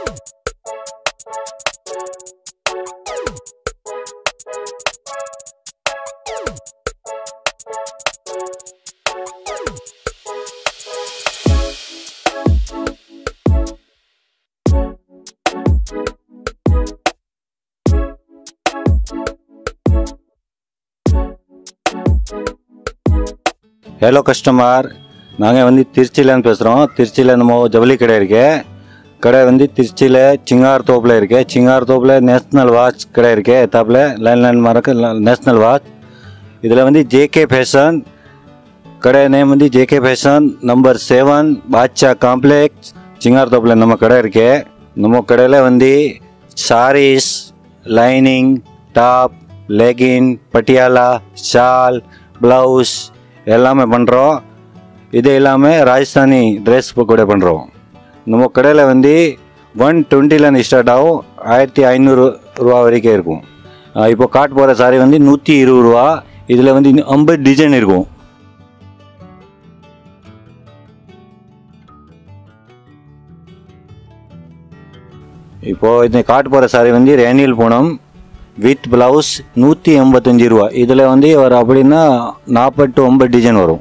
hello customer நாங்கள் வந்து திருச்சியிலேருந்து பேசுகிறோம் திருச்சியில் நம்ம ஜவுளி கடை இருக்கு கடை வந்து திருச்சியில் சிங்கார் தோப்பில் இருக்கு சிங்கார் தோப்பில் நேஷ்னல் வாட்ச் கடை இருக்கு எத்தாப்பில் லைன் லைன் மறக்க நேஷ்னல் வாட்ச் இதில் வந்து ஜேகே ஃபேஷன் கடை நேம் வந்து JK fashion number seven Basha complex Singar தோப்பில் நம்ம கடை இருக்கு நம்ம கடையில் வந்து saris lining top leggings Patiala shawl blouse எல்லாமே பண்ணுறோம் இது எல்லாமே ராஜஸ்தானி ட்ரெஸ் கூட பண்ணுறோம் நம்ம கடையில் வந்து ஒன் டுவெண்ட்டிலேருந்து ஸ்டார்ட் ஆகும் ஆயிரத்தி ஐநூறு ரூபா வரைக்கும் இருக்கும் ஆஹ் இப்போ காட்டு போகிற சாரி வந்து நூற்றி இருபது ரூபா இதில் வந்து இன்னும் ஐம்பது டிசைன் இருக்கும் இப்போது இந்த காட்டு போகிற சாரி வந்து ரேனியல் பூனம் வித் ப்ளவுஸ் நூற்றி எண்பத்தஞ்சு ரூபா இதில் வந்து ஒரு அப்படின்னா நாற்பட்டு ஒன்பது டிசைன் வரும்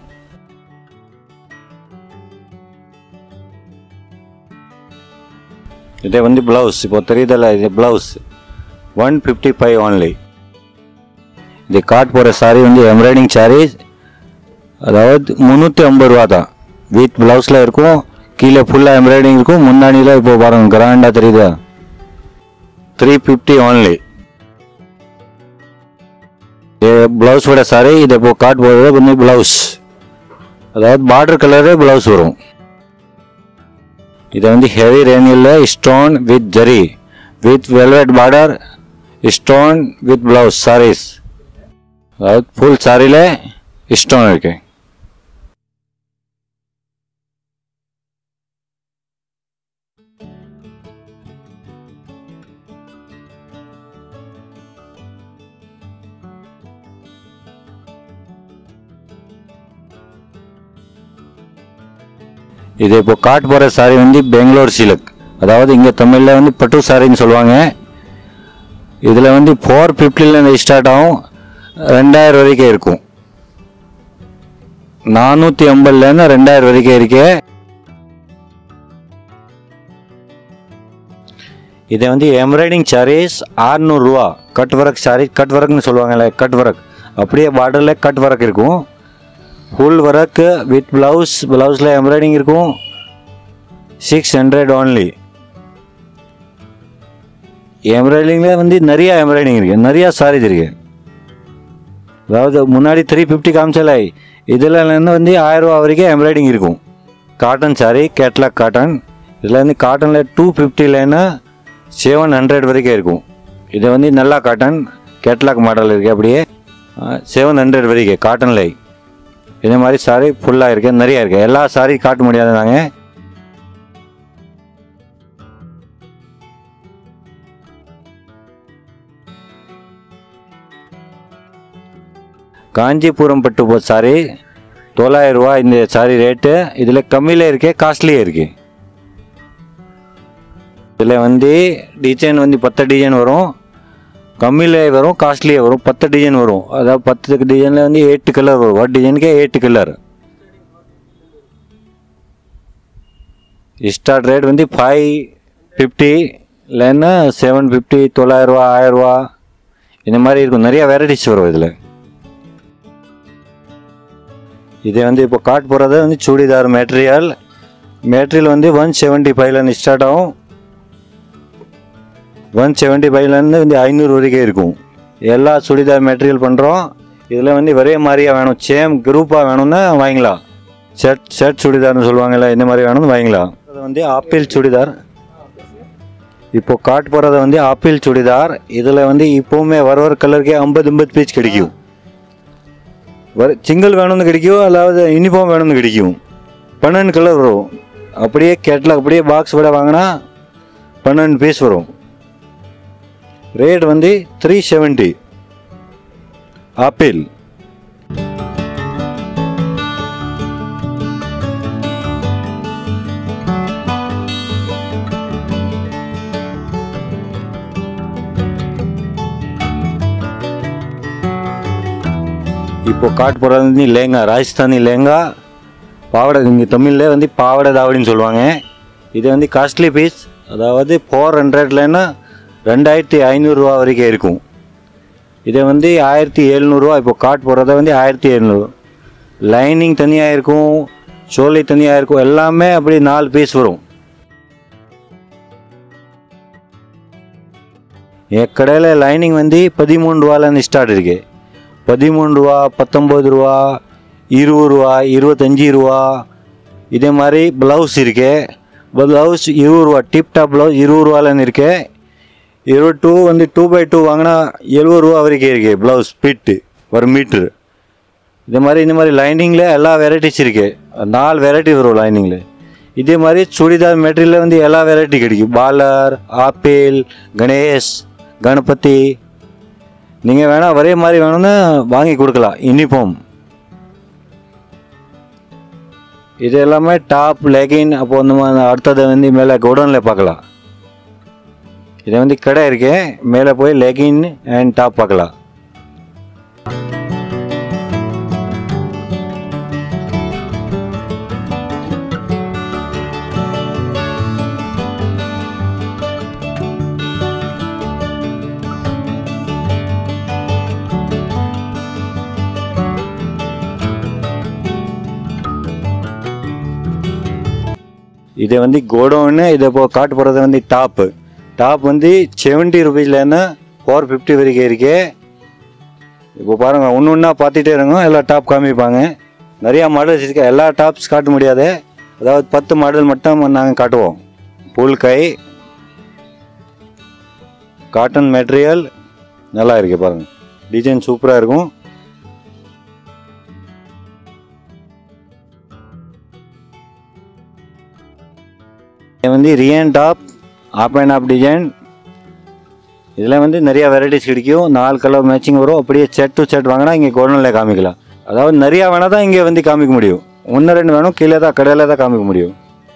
இது வந்து ப்ளவுஸ் இப்போ தெரியுதல்ல இது blouse one fifty five only இது காட் போகிற சாரி வந்து எம்ப்ராய்டிங் சாரீ அதாவது முந்நூற்றி ஐம்பது ரூபா தான் வித் ப்ளவுஸில் இருக்கும் கீழே ஃபுல்லாக எம்ப்ராய்டிங் இருக்கும் முன்னாடியில் இப்போ பாருங்க கிராண்டாக தெரியுதா த்ரீ ஃபிஃப்டி ஒன்லி ப்ளவுஸ் விட சாரி இது இப்போ காட் போடுறது வந்து ப்ளவுஸ் அதாவது பார்டர் கலரே ப்ளவுஸ் வரும் இது வந்து ஹெவி ரேனியில் stone with zari with velvet border stone with blouse saris அதாவது ஃபுல் சாரியில் ஸ்டோன் இருக்கு இது இப்போ காட் போகிற சாரி வந்து பெங்களூர் சில்க் அதாவது இங்கே தமிழில் வந்து பட்டு சாரின்னு சொல்லுவாங்க இதில் வந்து ஃபோர் ஃபிஃப்டிலேருந்து ஸ்டார்ட் ஆகும் ரெண்டாயிரம் வரைக்கும் இருக்கும் நானூற்றி ஐம்பதுலேருந்து ரெண்டாயிரம் வரைக்கும் இருக்கு இது வந்து எம்ப்ராய்டிங் சாரீஸ் ஆறுநூறுரூவா கட் ஒர்க் சாரீ கட் ஒர்க்னு சொல்லுவாங்கல்ல கட் ஒர்க் அப்படியே பார்டரில் கட் ஒர்க் இருக்கும் ஃபுல் ஒர்க் வித் ப்ளவுஸ் ப்ளவுஸில் எம்ப்ராய்டிங் இருக்கும் சிக்ஸ் ஹண்ட்ரட் ஓன்லி எம்ப்ராய்டிங்கில் வந்து நிறைய எம்ப்ராய்டிங் இருக்குது நிறையா சாரீஸ் இருக்குது அதாவது முன்னாடி த்ரீ ஃபிஃப்டி காமிச்சல இதில் இருந்து வந்து ஆயிரரூவா வரைக்கும் எம்ப்ராய்டிங் இருக்கும் காட்டன் சாரி கேட்லாக் காட்டன் இதில் வந்து காட்டனில் டூ ஃபிஃப்டிலேருந்து செவன் ஹண்ட்ரட் வரைக்கும் இருக்கும் இது வந்து நல்லா காட்டன் கேட்லாக் மாடல் இருக்குது அப்படியே செவன் ஹண்ட்ரட் வரைக்கும் காட்டனில் இதே மாதிரி சாரி ஃபுல்லாக இருக்குது நிறையா இருக்குது எல்லா சாரி காட்ட முடியாது நாங்கள் காஞ்சிபுரம் பட்டு போ சாரி தொள்ளாயிரம் ரூபா இந்த சாரி ரேட்டு இதில் கம்மியில் இருக்கே காஸ்ட்லியே இருக்கு இதில் வந்து டிசைன் வந்து பத்து டிசைன் வரும் கம்மியில் வரும் காஸ்ட்லியே வரும் பத்து டிசைன் வரும் அதாவது பத்து டிசைனில் வந்து எட்டு கலர் வரும் ஒரு டிசைனுக்கே எட்டு கலர் ஸ்டார்ட் ரேட் வந்து ஃபைவ் ஃபிஃப்டி இல்லைன்னா செவன் ஃபிஃப்டி தொள்ளாயிரரூவா ஆயிரரூவா இந்த மாதிரி இருக்கும் நிறைய வெரைட்டிஸ் வரும் இதில் இது வந்து இப்போ காட் போகிறது வந்து சுடிதார் மெட்டீரியல் மெட்டீரியல் வந்து ஒன் செவன்ட்டி ஃபைவ்லேருந்து ஸ்டார்ட் ஆகும் ஒன் செவன்ட்டி ஃபைவ்லேருந்து வந்து ஐநூறு வரைக்கும் இருக்கும் எல்லா சுடிதார் மெட்டீரியல் பண்ணுறோம் இதில் வந்து ஒரே மாதிரியாக வேணும் சேம் குரூப்பாக வேணும்னா வாங்கிக்கலாம் ஷர்ட் ஷர்ட் சுடிதார்னு சொல்லுவாங்கல்ல இந்த மாதிரி வேணும்னு வாங்கிக்கலாம் அது வந்து ஆப்பிள் சுடிதார் இப்போ காட் போகிறது வந்து ஆப்பிள் சுடிதார் இதில் வந்து இப்போவுமே வர வர கலருக்கே ஐம்பது ஐம்பது பீஸ் கிடைக்கும் வர சிங்கிள் வேணும்னு கிடைக்கும் அதாவது யூனிஃபார்ம் வேணும்னு கிடைக்கும் பன்னெண்டு கலர் வரும் அப்படியே கேட்லாக் அப்படியே பாக்ஸ் விட வாங்கினா பன்னெண்டு பீஸ் வரும் ரேட் வந்து த்ரீ செவன்ட்டி ஆப்பிள் இப்போ காட்டு போகிறது வந்து லேங்கா ராஜஸ்தானி லேங்கா பாவாடை இங்கே தமிழில் வந்து பாவாடை தாவடின்னு சொல்லுவாங்க இது வந்து காஸ்ட்லி பீஸ் அதாவது ஃபோர் ஹண்ட்ரட்லன்னா ரெண்டாயிரத்தி ஐநூறுரூவா வரைக்கும் இருக்கும் இதை வந்து ஆயிரத்தி எழுநூறுவா இப்போ காட் போடுறத வந்து ஆயிரத்தி எழுநூறு லைனிங் தனியாக இருக்கும் சோலை தனியாக இருக்கும் எல்லாமே அப்படி நாலு பீஸ் வரும் என் கடையில் லைனிங் வந்து பதிமூணு ரூபாலேருந்து ஸ்டார்ட் இருக்கு பதிமூணு ரூபா பத்தொம்பது ரூபா இருபது ரூபா இருபத்தஞ்சி ரூபா இதே மாதிரி ப்ளவுஸ் இருக்கு ப்ளவுஸ் இருபது ரூபா டிப் டாப் ப்ளவுஸ் இருபது ரூபாலேருந்து இருக்கு இருபது டூ வந்து டூ பை டூ வாங்கினா எழுபது ரூபா வரைக்கும் இருக்கு ப்ளவுஸ் பிட்டு ஒரு மீட்ரு இதே மாதிரி இந்த மாதிரி லைனிங்கில் எல்லா வெரைட்டிஸ் இருக்கு நாலு வெரைட்டி வரும் லைனிங்கில் இதே மாதிரி சுடிதார் மெட்டீரியலில் வந்து எல்லா வெரைட்டி கிடைக்கும் பாலர் ஆப்பிள் கணேஷ் கணபதி நீங்கள் வேணால் ஒரே மாதிரி வேணும்னு வாங்கி கொடுக்கலாம் யூனிஃபார்ம் இது எல்லாமே டாப் லெகின் அப்போ வந்து ம- அடுத்தது வந்து மேலே குடோனில் பார்க்கலாம் இது வந்து கடை இருக்கு மேலே போய் லெகின் அண்ட் டாப் பார்க்கலாம் இது வந்து கோடவுன்னு இதை இப்போ காட்டு போகிறது வந்து டாப்பு டாப் வந்து செவன்ட்டி ருபீஸ்லேருந்து ஃபோர் ஃபிஃப்டி வரைக்கும் இருக்கு இப்போ பாருங்கள் ஒன்று ஒன்றா பார்த்துட்டே இருங்க எல்லா டாப் காமிப்பாங்க நிறையா மாடல்ஸ் இருக்கு எல்லா டாப்ஸ் காட்ட முடியாது அதாவது பத்து மாடல் மட்டும் நாங்கள் காட்டுவோம் புல் கை காட்டன் மெட்டீரியல் நல்லா இருக்கு பாருங்கள் டிசைன் சூப்பராக இருக்கும் இது வந்து rayon top half and half design இதில் வந்து நிறைய வெரைட்டிஸ் கிடைக்கும் நாலு கலர் மேட்சிங் வரும் அப்படியே செட் டு செட் வாங்கினா இங்கே கோடனில் காமிக்கலாம் அதாவது நிறையா வேணால் தான் இங்கே வந்து காமிக்க முடியும் ஒன்று ரெண்டு வேணும் கீழே தான் கடையில் தான் காமிக்க முடியும்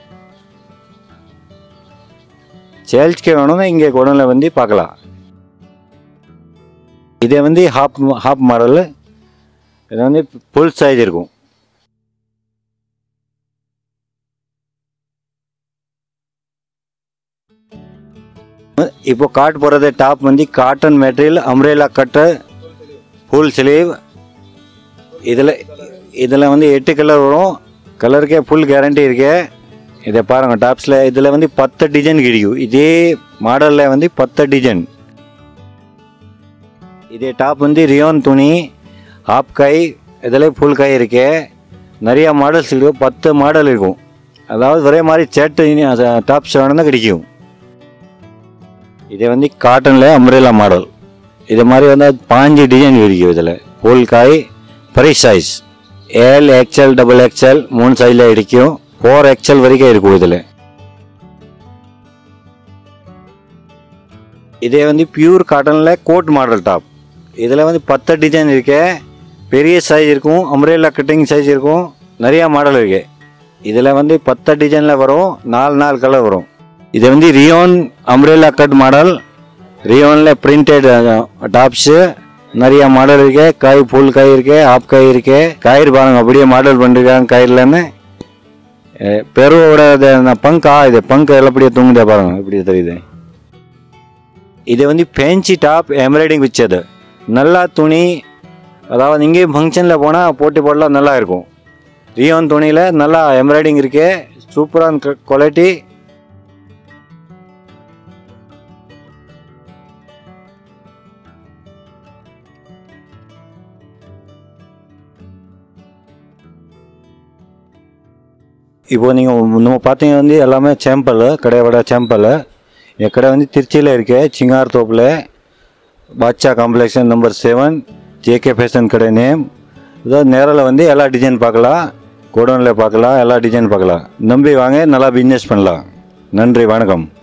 சேல்ஸ்க்கு வேணும்னா இங்கே கோடனில் வந்து பார்க்கலாம் இதே வந்து ஹாப் ஹாப் மாடல் இது வந்து ஃபுல் சைஸ் இருக்கும் இப்போ காட் போகிறது டாப் வந்து cotton material umbrella cut full sleeve இதில் இதில் வந்து எட்டு கலர் வரும் கலருக்கே ஃபுல் கேரண்டி இருக்கு இதை பாருங்க டாப்ஸில் இதில் வந்து பத்து டிசைன் கிடைக்கும் இதே மாடலில் வந்து பத்து டிசைன் இதே டாப் வந்து ரியோன் துணி ஹாப் கை இதில் ஃபுல் கை இருக்கு நிறைய மாடல்ஸ் இருக்கும் பத்து மாடல் இருக்கும் அதாவது ஒரே மாதிரி சேட்டு டாப்ஸ் வேணும்னா கிடைக்கும் இது வந்து காட்டனில் அம்ரேலா மாடல் இது மாதிரி வந்து பாஞ்சு டிசைன் இருக்கும் இதில் ஃபுல் காய் free size L XL double XL மூணு சைஸில் இருக்கும் ஃபோர் எக்ஸ்எல் வரைக்கும் இருக்கும் இதில் இதே வந்து பியூர் காட்டனில் கோட் மாடல் டாப் இதில் வந்து பத்து டிசைன் இருக்கு பெரிய சைஸ் இருக்கும் அம்ரேலா கட்டிங் சைஸ் இருக்கும் நிறையா மாடல் இருக்கு இதில் வந்து பத்து டிசைனில் வரும் நாலு நாலு கலர் வரும் இது வந்து ரியோன் அம்ரேலா கட் மாடல் ரியோனில் பிரிண்டட் டாப்ஸு நிறைய மாடல் இருக்கு காய் ஃபுல் காய் இருக்கு ஆப் காய் இருக்கு கயிறு பாருங்க அப்படியே மாடல் பண்ணிருக்காங்க கயிறுலன்னு பெருவோட பங்கா இது பங்கு எல்லாம் அப்படியே தூங்குதே பாருங்க இப்படி தெரியுது இது வந்து ஃபேன்சி டாப் எம்ப்ராய்டிங் வச்சது நல்லா துணி அதாவது இங்கேயும் ஃபங்க்ஷனில் போனால் போட்டி போடலாம் நல்லா இருக்கும் ரியோன் துணியில் நல்லா எம்ப்ராய்டிங் இருக்கு சூப்பரான குவாலிட்டி இப்போ நீங்கள் நம்ம பார்த்தீங்க வந்து எல்லாமே சாம்பிள் கடையோட சாம்பிள் என் கடை வந்து திருச்சியில் இருக்கு சிங்கார் தோப்பில் Basha complex number seven JK fashion கடை நேம் இதாவது நேரில் வந்து எல்லா டிசைன் பார்க்கலாம் கோடவுனில் பார்க்கலாம் எல்லா டிசைன் பார்க்கலாம் நம்பி வாங்க நல்லா பிஸ்னஸ் பண்ணலாம் நன்றி வணக்கம்